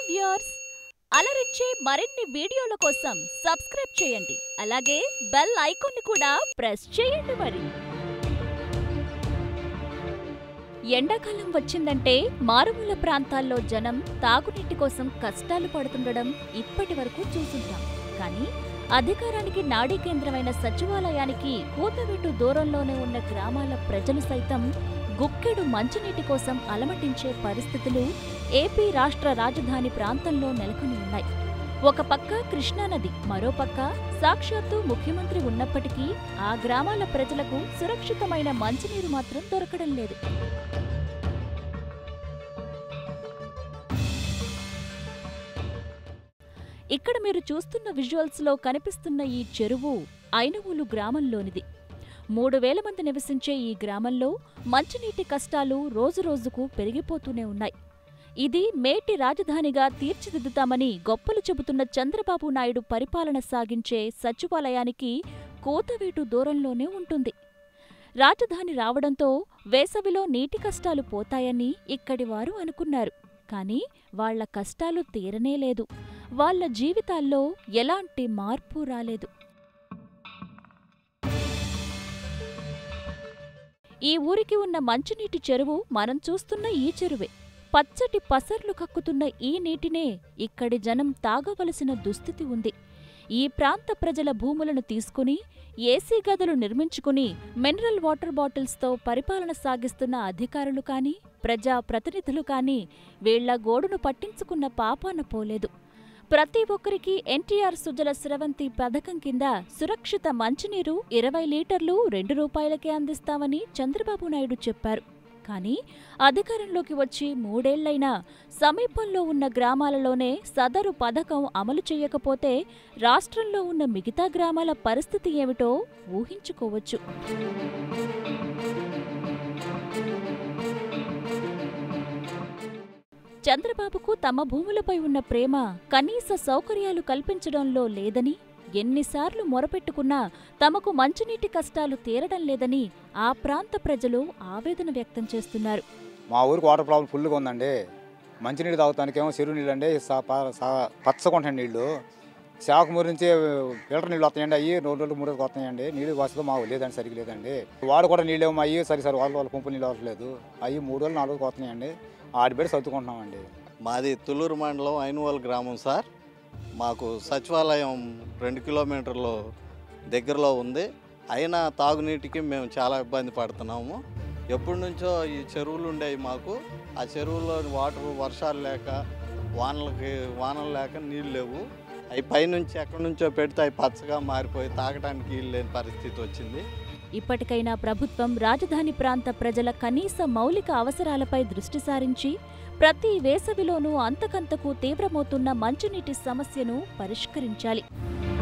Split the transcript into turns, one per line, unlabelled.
viewers అలరించే మరిన్ని వీడియోల కోసం సబ్స్క్రైబ్ చేయండి అలాగే బెల్ ఐకాన్ని కూడా ప్రెస్ చేయండి మరి ఎండాకాలం వచ్చిందంటే మారుమూల ప్రాంతాల్లో జనం తాగునీటి కోసం కష్టాలు పడుతుండడం ఇప్పటి వరకు చూసుంటాం కానీ అధికారానికి నాడీ కేంద్రమైన సచివాలయానికి కూతవెట్టు దూరంలోనే ఉన్న గ్రామాల ప్రజలు సైతం గుక్కెడు మంచినీటి కోసం అలమటించే పరిస్థితులు ఏపీ రాష్ట్ర రాజధాని ప్రాంతంలో నెలకొని ఉన్నాయి ఒక పక్క కృష్ణానది మరోపక్క సాక్షాత్తు ముఖ్యమంత్రి ఉన్నప్పటికీ ఆ గ్రామాల ప్రజలకు సురక్షితమైన మంచినీరు మాత్రం దొరకడం లేదు ఇక్కడ మీరు చూస్తున్న విజువల్స్లో కనిపిస్తున్న ఈ చెరువు ఐనవూలు గ్రామంలోనిది మూడు వేల మంది నివసించే ఈ గ్రామంలో మంచినీటి కష్టాలు రోజురోజుకు పెరిగిపోతూనే ఉన్నాయి ఇది మేటి రాజధానిగా తీర్చిదిద్దుతామని గొప్పలు చెబుతున్న చంద్రబాబు నాయుడు పరిపాలన సాగించే సచివాలయానికి కోతవేటు దూరంలోనే ఉంటుంది రాజధాని రావడంతో వేసవిలో నీటి కష్టాలు పోతాయని ఇక్కడి వారు అనుకున్నారు కానీ వాళ్ల కష్టాలు తీరనే లేదు వాళ్ళ జీవితాల్లో ఎలాంటి మార్పు రాలేదు ఈ ఊరికి ఉన్న మంచినీటి చెరువు మనం చూస్తున్న ఈ చెరువే పచ్చటి పసర్లు కక్కుతున్న ఈ నీటినే ఇక్కడి జనం తాగవలసిన దుస్థితి ఉంది ఈ ప్రాంత ప్రజల భూములను తీసుకుని ఏసీ గదులు నిర్మించుకుని మినరల్ వాటర్ బాటిల్స్తో పరిపాలన సాగిస్తున్న అధికారులు కానీ ప్రజా ప్రతినిధులు కానీ వీళ్ల గోడును పట్టించుకున్న పాపాన పోలేదు ప్రతి ఒక్కరికి ఎన్టీఆర్ సుజల స్రవంతి పథకం కింద సురక్షిత మంచినీరు ఇరవై లీటర్లు రెండు రూపాయలకే అందిస్తామని చంద్రబాబు నాయుడు చెప్పారు కానీ అధికారంలోకి వచ్చి మూడేళ్లైనా సమీపంలో ఉన్న గ్రామాలలోనే సదరు పథకం అమలు చేయకపోతే రాష్ట్రంలో ఉన్న మిగతా గ్రామాల పరిస్థితి ఏమిటో ఊహించుకోవచ్చు చంద్రబాబుకు తమ భూములపై ఉన్న ప్రేమ కనీస సౌకర్యాలు కల్పించడంలో లేదని ఎన్నిసార్లు మొరపెట్టుకున్నా తమకు మంచినీటి కష్టాలు తీరడం లేదని ఆ ప్రాంత ప్రజలు ఆవేదన వ్యక్తం చేస్తున్నారు
మా ఊరికి వాటర్ ప్రాబ్లం ఫుల్గా ఉందండి మంచినీళ్ళు తాగుతానికేమో చెరువు నీళ్ళు అండి సా- ప- సా- పచ్చగా ఉంటాయి నీళ్ళు శాఖమూరి నుంచి ఫిల్టర్ నీళ్ళు వస్తాయండి అయ్యి రెండు రోజులు మూడు రోజులు వస్తాయండి నీళ్ళు వస్తుందో మాకు లేదండి సరిగ్గా లేదండి వాడు కూడా నీళ్ళు ఏమో అయ్యి సరి సరి వాళ్ళ వాళ్ళ పంపు నీళ్ళు అవట్లేదు అయ్యి మూడు రోజులు నాలుగు రోజులు వస్తున్నాయండి ఆడిపెట్టి సర్దుకుంటున్నామండి
మాది తుళ్ళూరు మండలం ఐనువల్ గ్రామం సార్ మాకు సచివాలయం రెండు కిలోమీటర్లు దగ్గరలో ఉంది అయినా తాగునీటికి మేము చాలా ఇబ్బంది పడుతున్నాము ఎప్పటి నుంచో ఈ చెరువులు ఉండేవి మాకు ఆ చెరువులో వాటర్ వర్షాలు లేక వానలకి వానలు లేక నీళ్ళు లేవు అవి పైనుంచి ఎక్కడి నుంచో పెడితే అవి పచ్చగా మారిపోయి తాగడానికి నీళ్ళు లేని పరిస్థితి వచ్చింది
ఇప్పటికైనా ప్రభుత్వం రాజధాని ప్రాంత ప్రజల కనీస మౌలిక అవసరాలపై దృష్టి సారించి ప్రతి వేసవిలోనూ అంతకంతకు తీవ్రమవుతున్న మంచినీటి సమస్యను పరిష్కరించాలి